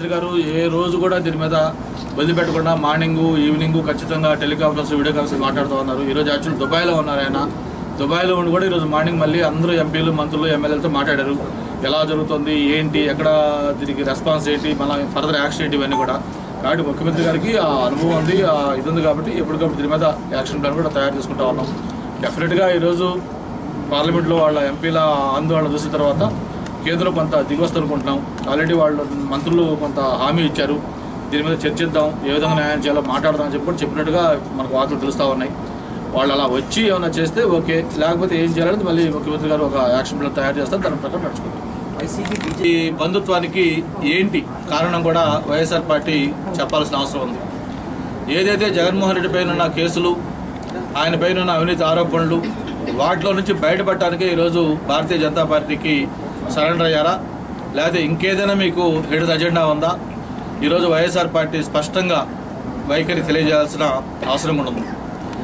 ముఖ్యమంత్రి గారు ఏ రోజు కూడా దీని మీద వదిలిపెట్టకుండా మార్నింగ్ ఈవినింగ్ ఖచ్చితంగా టెలికాన్ఫరెన్స్ వీడియో కాన్ఫరెన్స్ మాట్లాడుతూ ఉన్నారు ఈరోజు యాక్చువల్ దుబాయ్లో ఉన్నారు ఆయన దుబాయ్లో ఉండి కూడా ఈరోజు మార్నింగ్ మళ్ళీ అందరూ ఎంపీలు మంత్రులు ఎమ్మెల్యేలతో మాట్లాడారు ఎలా జరుగుతుంది ఏంటి ఎక్కడ దీనికి రెస్పాన్స్ ఏంటి మళ్ళీ ఫర్దర్ యాక్షన్ ఏంటి ఇవన్నీ కూడా కాబట్టి ముఖ్యమంత్రి గారికి ఆ అనుభవం ఉంది ఆ ఇది ఉంది కాబట్టి ఎప్పటికప్పుడు దీని మీద యాక్షన్ ప్లాన్ కూడా తయారు చేసుకుంటా ఉన్నాం డెఫినెట్గా ఈరోజు పార్లమెంట్లో వాళ్ళ ఎంపీల ఆందోళన చూసిన తర్వాత కేంద్రం కొంత దిగొస్తు అనుకుంటున్నాం ఆల్రెడీ వాళ్ళు మంత్రులు కొంత హామీ ఇచ్చారు దీని మీద చర్చిద్దాం ఏ విధంగా న్యాయం చేయాలో మాట్లాడదాం అని చెప్పి కూడా చెప్పినట్టుగా మనకు వార్తలు తెలుస్తూ ఉన్నాయి వాళ్ళు అలా వచ్చి ఏమైనా చేస్తే ఓకే లేకపోతే ఏం చేయాలని మళ్ళీ ముఖ్యమంత్రి గారు ఒక యాక్షన్ ప్లాన్ తయారు చేస్తారు దాని ప్రకారం నడుచుకుంటాం వైసీపీ ఈ బంధుత్వానికి ఏంటి కారణం కూడా వైఎస్ఆర్ పార్టీ చెప్పాల్సిన అవసరం ఉంది ఏదైతే జగన్మోహన్ రెడ్డి పైన ఉన్న కేసులు ఆయన పైన ఉన్న అవినీతి ఆరోపణలు వాటిలో నుంచి బయటపడటానికి ఈరోజు భారతీయ జనతా పార్టీకి సరెండర్ అయ్యారా లేకపోతే ఇంకేదైనా మీకు హిడెన్ అజెండా ఉందా ఈరోజు వైఎస్ఆర్ పార్టీ స్పష్టంగా వైఖరి తెలియజేయాల్సిన అవసరం కూడా ఉంది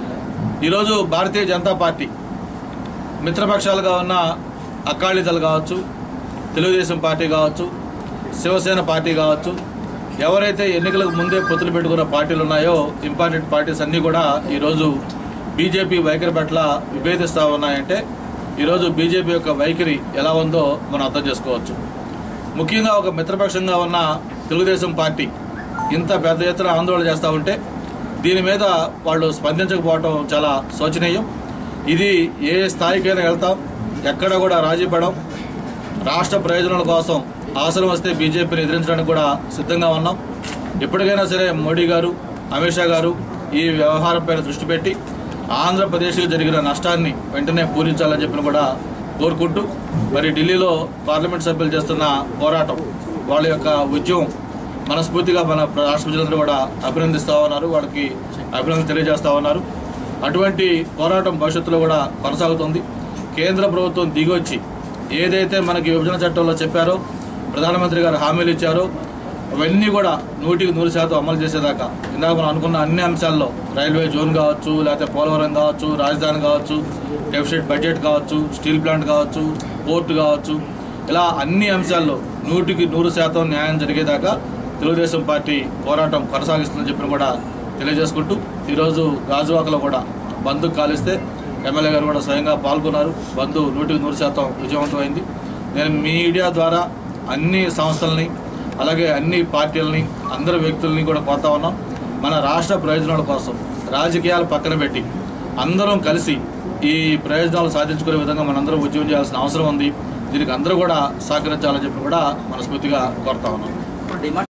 ఈరోజు భారతీయ జనతా పార్టీ మిత్రపక్షాలుగా ఉన్న అకాలీదళ్ కావచ్చు తెలుగుదేశం పార్టీ కావచ్చు శివసేన పార్టీ కావచ్చు ఎవరైతే ఎన్నికలకు ముందే పొత్తులు పెట్టుకున్న పార్టీలు ఉన్నాయో ఇంపార్టెంట్ పార్టీస్ అన్నీ కూడా ఈరోజు బీజేపీ వైఖరి పట్ల విభేదిస్తూ ఉన్నాయంటే ఈరోజు బీజేపీ యొక్క వైఖరి ఎలా ఉందో మనం అర్థం చేసుకోవచ్చు ముఖ్యంగా ఒక మిత్రపక్షంగా ఉన్న తెలుగుదేశం పార్టీ ఇంత పెద్ద ఎత్తున ఆందోళన చేస్తూ ఉంటే దీని మీద వాళ్ళు స్పందించకపోవటం చాలా శోచనీయం ఇది ఏ స్థాయికైనా వెళ్తాం ఎక్కడ కూడా రాజీ పడం రాష్ట్ర ప్రయోజనాల కోసం అవసరం వస్తే బీజేపీని ఎదిరించడానికి కూడా సిద్ధంగా ఉన్నాం ఎప్పటికైనా సరే మోడీ గారు అమిత్ షా గారు ఈ వ్యవహారంపై దృష్టి పెట్టి ఆంధ్రప్రదేశ్కి జరిగిన నష్టాన్ని వెంటనే పూరించాలని చెప్పిన కూడా కోరుకుంటూ మరి ఢిల్లీలో పార్లమెంట్ సభ్యులు చేస్తున్న పోరాటం వాళ్ళ యొక్క ఉద్యమం మనస్ఫూర్తిగా మన రాష్ట్ర ప్రజలందరూ కూడా అభినందిస్తూ ఉన్నారు వాళ్ళకి అభినందన తెలియజేస్తూ ఉన్నారు అటువంటి పోరాటం భవిష్యత్తులో కూడా కొనసాగుతుంది కేంద్ర ప్రభుత్వం దిగొచ్చి ఏదైతే మనకి విభజన చట్టంలో చెప్పారో ప్రధానమంత్రి గారు హామీలు ఇచ్చారో అవన్నీ కూడా నూటికి నూరు శాతం అమలు చేసేదాకా ఇందాక మనం అనుకున్న అన్ని అంశాల్లో రైల్వే జోన్ కావచ్చు లేకపోతే పోలవరం కావచ్చు రాజధాని కావచ్చు డెఫిసిట్ బడ్జెట్ కావచ్చు స్టీల్ ప్లాంట్ కావచ్చు పోర్టు కావచ్చు ఇలా అన్ని అంశాల్లో నూటికి నూరు శాతం న్యాయం జరిగేదాకా తెలుగుదేశం పార్టీ పోరాటం కొనసాగిస్తుందని చెప్పిన కూడా తెలియజేసుకుంటూ ఈరోజు గాజువాకలో కూడా బంద్ కాలిస్తే ఎమ్మెల్యే గారు కూడా స్వయంగా పాల్గొన్నారు బంద్ నూటికి నూరు శాతం విజయవంతమైంది నేను మీడియా ద్వారా అన్ని సంస్థలని అలాగే అన్ని పార్టీలని అందరి వ్యక్తుల్ని కూడా కోరుతా ఉన్నాం మన రాష్ట్ర ప్రయోజనాల కోసం రాజకీయాలు పక్కన పెట్టి అందరం కలిసి ఈ ప్రయోజనాలు సాధించుకునే విధంగా మనందరం ఉద్యమం చేయాల్సిన అవసరం ఉంది దీనికి అందరూ కూడా సహకరించాలని చెప్పి కూడా మనస్ఫూర్తిగా కోరుతా ఉన్నాం ఇప్పుడు డిమాండ్